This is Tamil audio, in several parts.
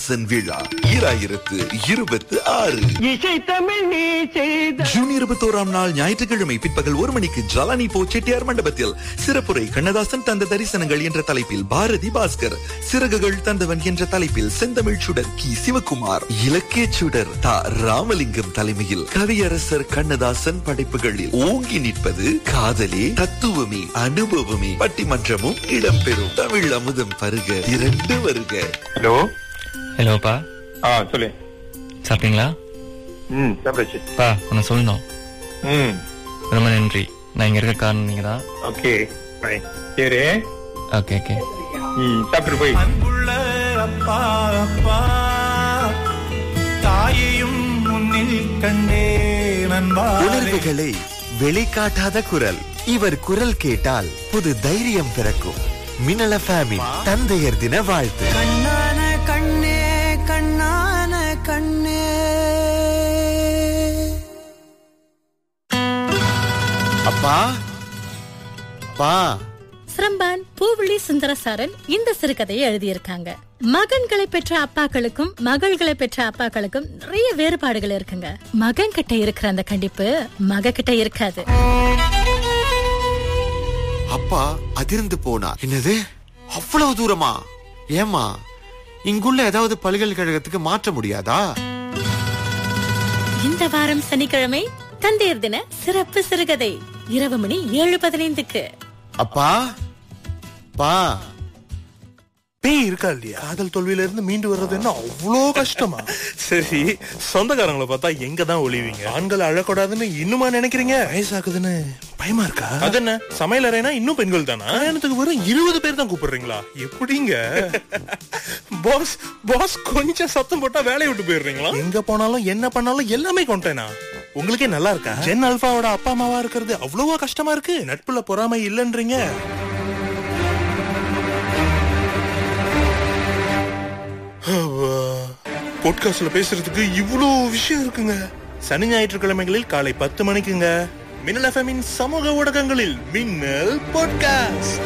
சென் விழா ஈராயிரத்து இருபத்தி ஆறு இசை தமிழ் நீ செய்த ஜூன் இருபத்தோராம் நாள் ஞாயிற்றுக்கிழமை பிற்பகல் ஒரு மணிக்கு ஜலானி போ செட்டியார் மண்டபத்தில் சிறப்புரை கண்ணதாசன் தந்த தரிசனங்கள் என்ற தலைப்பில் பாரதி பாஸ்கர் சிறகுகள் தந்தவன் என்ற தலைப்பில் செந்தமிழ் சுடர் கி சிவகுமார் இலக்கிய சுடர் தா ராமலிங்கம் தலைமையில் கவியரசர் கண்ணதாசன் படைப்புகளில் ஓங்கி நிற்பது காதலே தத்துவமே அனுபவமே பட்டிமன்றமும் இடம்பெறும் தமிழ் அமுதம் பருக திரண்டு வருக ஹலோ ஹலோப்பா ஆ சொல்லு சாப்பிட்டீங்களா ம் சாப்பிடாச்சு பா ஒன்று சொல்லணும் ம் ரொம்ப நன்றி நான் இங்கே இருக்க காரணம் நீங்கள் தான் ஓகே பை சரி ஓகே ஓகே ம் சாப்பிட்டு போய் அன்புள்ள அப்பா அப்பா தாயையும் முன்னில் கண்டே நண்பா உணர்வுகளை வெளிக்காட்டாத குரல் இவர் குரல் கேட்டால் புது தைரியம் பிறக்கும் மின்னல ஃபேமின் தந்தையர் தின வாழ்த்து கண்ணான கண்ணே கண்ணான கண்ணே அப்பா பா சிரம்பான் பூவிழி சுந்தரசாரன் இந்த சிறுகதையை எழுதியிருக்காங்க மகன்களை பெற்ற அப்பாக்களுக்கும் மகள்களை பெற்ற அப்பாக்களுக்கும் நிறைய வேறுபாடுகள் இருக்குங்க மகன் கிட்ட இருக்கிற அந்த கண்டிப்பு மக கிட்ட இருக்காது அப்பா அதிர்ந்து போனார் என்னது அவ்வளவு தூரமா ஏமா இங்குள்ள ஏதாவது பல்கலைக்கழகத்துக்கு மாற்ற முடியாதா இந்த வாரம் சனிக்கிழமை தந்தையர் தின சிறப்பு சிறுகதை இரவு மணி ஏழு பதினைந்துக்கு அப்பா பா பேய் இருக்கா இல்லையா காதல் தோல்வியில இருந்து மீண்டு வர்றது என்ன அவ்வளோ கஷ்டமா சரி சொந்தக்காரங்களை பார்த்தா எங்க தான் ஒளிவீங்க ஆண்கள் அழக்கூடாதுன்னு இன்னுமா நினைக்கிறீங்க வயசாகுதுன்னு பயமா இருக்கா அது என்ன சமையல் அறைனா இன்னும் பெண்கள் தானா கல்யாணத்துக்கு வெறும் இருபது பேர் தான் கூப்பிடுறீங்களா எப்படிங்க பாஸ் பாஸ் கொஞ்சம் சத்தம் போட்டா வேலையை விட்டு போயிடுறீங்களா எங்க போனாலும் என்ன பண்ணாலும் எல்லாமே கொண்டேனா உங்களுக்கே நல்லா இருக்கா ஜென் அல்பாவோட அப்பா அம்மாவா இருக்கிறது அவ்வளவா கஷ்டமா இருக்கு நட்புல பொறாமை இல்லைன்றீங்க பாட்காஸ்ட்ல பேசுறதுக்கு இவ்வளோ விஷயம் இருக்குங்க சனி ஞாயிற்றுக்கிழமைகளில் காலை பத்து மணிக்குங்க மின்னல் எஃப்எம்மின் சமூக ஊடகங்களில் மின்னல் பாட்காஸ்ட்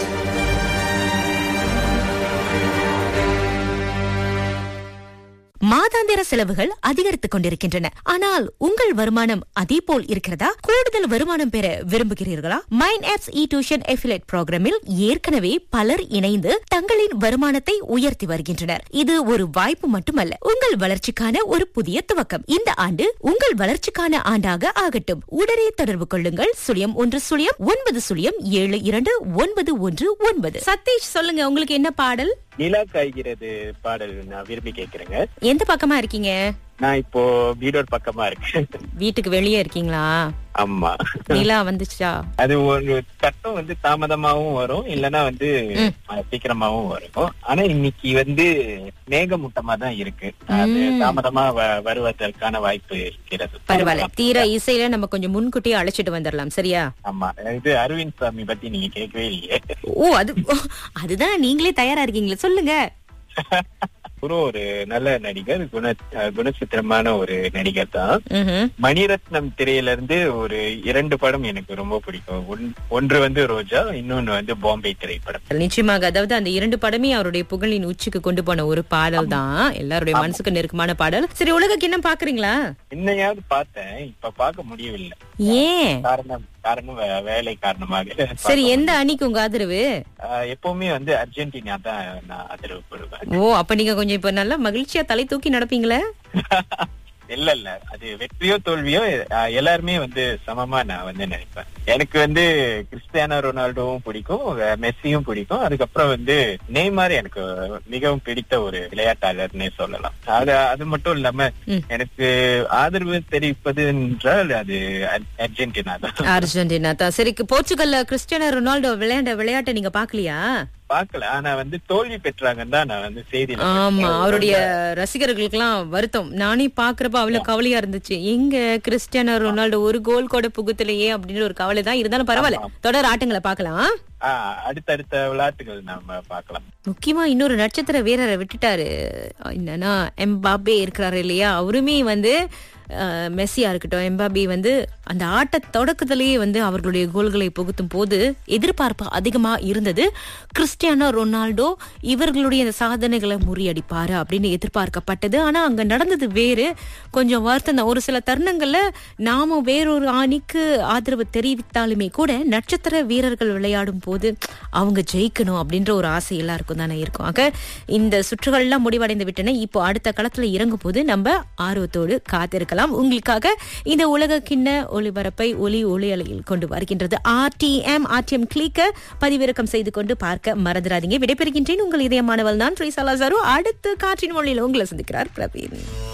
மாதாந்திர செலவுகள் அதிகரித்துக் கொண்டிருக்கின்றன ஆனால் உங்கள் வருமானம் அதே போல் இருக்கிறதா கூடுதல் வருமானம் பெற விரும்புகிறீர்களா mind apps e tuition affiliate ப்ரோக்ராமில் ஏற்கனவே பலர் இணைந்து தங்களின் வருமானத்தை உயர்த்தி வருகின்றனர் இது ஒரு வாய்ப்பு மட்டுமல்ல உங்கள் வளர்ச்சிக்கான ஒரு புதிய துவக்கம் இந்த ஆண்டு உங்கள் வளர்ச்சிக்கான ஆண்டாக ஆகட்டும் உடனே தொடர்பு கொள்ளுங்கள் சுழியம் ஒன்று சுழியம் ஒன்பது சுழியம் ஏழு இரண்டு ஒன்பது ஒன்று ஒன்பது சதீஷ் சொல்லுங்க உங்களுக்கு என்ன பாடல் நிலா காய்கிறது பாடல் நான் விரும்பி கேக்குறேங்க எந்த பக்கமா இருக்கீங்க நான் இப்போ வீடோர் பக்கமா இருக்கேன் வீட்டுக்கு வெளியே இருக்கீங்களா ஆமா நிலா வந்துச்சா அது ஒரு கட்டம் வந்து தாமதமாவும் வரும் இல்லனா வந்து அஹ், சீக்கிரமாவும் வரும் ஆனா இன்னைக்கு வந்து மேகமூட்டமா தான் இருக்கு அது ம். தாமதமா வ- வருவதற்கான வாய்ப்பு இருக்கிறது பரவாயில்ல தீர இசையில நம்ம கொஞ்சம் முன்கூட்டியே அழைச்சிட்டு வந்துடலாம் சரியா ஆமா இது அரவிந்த் சாமி பத்தி நீங்க கேட்கவே இல்லையே ஓ அது ஓ, அதுதான் நீங்களே தயாரா இருக்கீங்களா சொல்லுங்க குரு ஒரு நல்ல நடிகர் குண அஹ், குணச்சித்திரமான ஒரு நடிகர் தான் ம்ஹும். மணிரத்னம் திரையில இருந்து ஒரு இரண்டு படம் எனக்கு ரொம்ப பிடிக்கும் ஒன்- ஒன்று வந்து ரோஜா இன்னொன்னு வந்து பாம்பே திரைப்படம் நிச்சயமாக அதாவது அந்த இரண்டு படமே அவருடைய புகழின் உச்சிக்கு கொண்டு போன ஒரு பாடல் தான் எல்லாருடைய மனசுக்கு நெருக்கமான பாடல் சரி உலக கிண்ணம் பாக்குறீங்களா என்னையாவது பார்த்தேன் இப்ப பார்க்க முடியவில்லை ஏன் காரணம் காரணம் வே- வேலை காரணமாக சரி எந்த அணிக்கு உங்க ஆதரவு ஆஹ் எப்பவுமே வந்து அர்ஜென்டினா தான் நான் ஆதரவு போடுவேன் ஓ அப்ப நீங்க கொஞ்சம் இப்ப நல்லா மகிழ்ச்சியா தலை தூக்கி நடப்பீங்களே இல்ல இல்ல அது வெற்றியோ தோல்வியோ ஆஹ் எல்லாருமே வந்து சமமா நான் வந்து நினைப்பேன் எனக்கு வந்து கிறிஸ்டியானோ ரொனால்டோவும் பிடிக்கும் வே- மெஸ்ஸியும் பிடிக்கும் அதுக்கப்புறம் வந்து நெய்மார் எனக்கு மிகவும் பிடித்த ஒரு விளையாட்டாளர்னே சொல்லலாம் அது அது மட்டும் இல்லாம ம். எனக்கு ஆதரவு தெரிவிப்பது என்றால் அது அர்- அர்ஜென்டினா தான் அர்ஜென்டினா தான் சரி போர்ச்சுகல்ல கிறிஸ்டியானோ ரொனால்டோ விளையாண்ட விளையாட்டை நீங்க பாக்கலையா பார்க்கல ஆனா வந்து தோல்வி பெற்றாங்கன்னு தான் நான் வந்து செய்தியில ஆமா படிச்சேன். அவருடைய ரசிகர்களுக்கு எல்லாம் வருத்தம் நானே பாக்குறப்ப அவ்வளவு கவலையா இருந்துச்சு எங்க கிறிஸ்டியானோ ரொனால்டோ ஒரு கோல் கூட புகுத்தலையே அப்படின்னு ஒரு கவலை தான் இருந்தாலும் பரவாயில்ல தொடர் ஆட்டங்களை பார்க்கலாம் ஆஹ் அடுத்தடுத்த விளையாட்டுகள் நாம பார்க்கலாம் முக்கியமா இன்னொரு நட்சத்திர வீரரை விட்டுட்டாரு என்னன்னா எம்பாபே இருக்கிறாரு இல்லையா அவருமே வந்து அஹ், மெஸ்ஸியா இருக்கட்டும் எம்பாபே வந்து அந்த ஆட்ட தொடக்கத்திலேயே வந்து அவர்களுடைய கோல்களை புகுத்தும் போது எதிர்பார்ப்பு அதிகமா இருந்தது கிறிஸ்டியானோ ரொனால்டோ இவர்களுடைய அந்த சாதனைகளை முறியடிப்பாரு அப்படின்னு எதிர்பார்க்கப்பட்டது ஆனா அங்க நடந்தது வேறு கொஞ்சம் வருத்தம் தான் ஒரு சில தருணங்கள்ல நாம வேறொரு அணிக்கு ஆதரவு தெரிவித்தாலுமே கூட நட்சத்திர வீரர்கள் விளையாடும் போது அவங்க ஜெயிக்கணும் அப்படின்ற ஒரு ஆசை எல்லாருக்கும் தானே இருக்கும் ஆக இந்த சுற்றுகள்லாம் முடிவடைந்து விட்டன இப்போ அடுத்த களத்துல இறங்கும் போது நம்ம ஆர்வத்தோடு காத்திருக்கலாம் உங்களுக்காக இந்த உலக கிண்ண ஒளிபரப்பை ஒலி ஒளி அலையில் கொண்டு வருகின்றது ஆர்டிஎம் ஆர்டிஎம் கிளிக்க பதிவிறக்கம் செய்து கொண்டு பார்க்க மறந்துடாதீங்க விடைபெறுகின்றேன் உங்கள் இதயமானவள் நான் ட்ரீசாலா சாரு அடுத்து காற்றின் மொழியில் உங்களை சந்திக்கிறார் பிரவீன்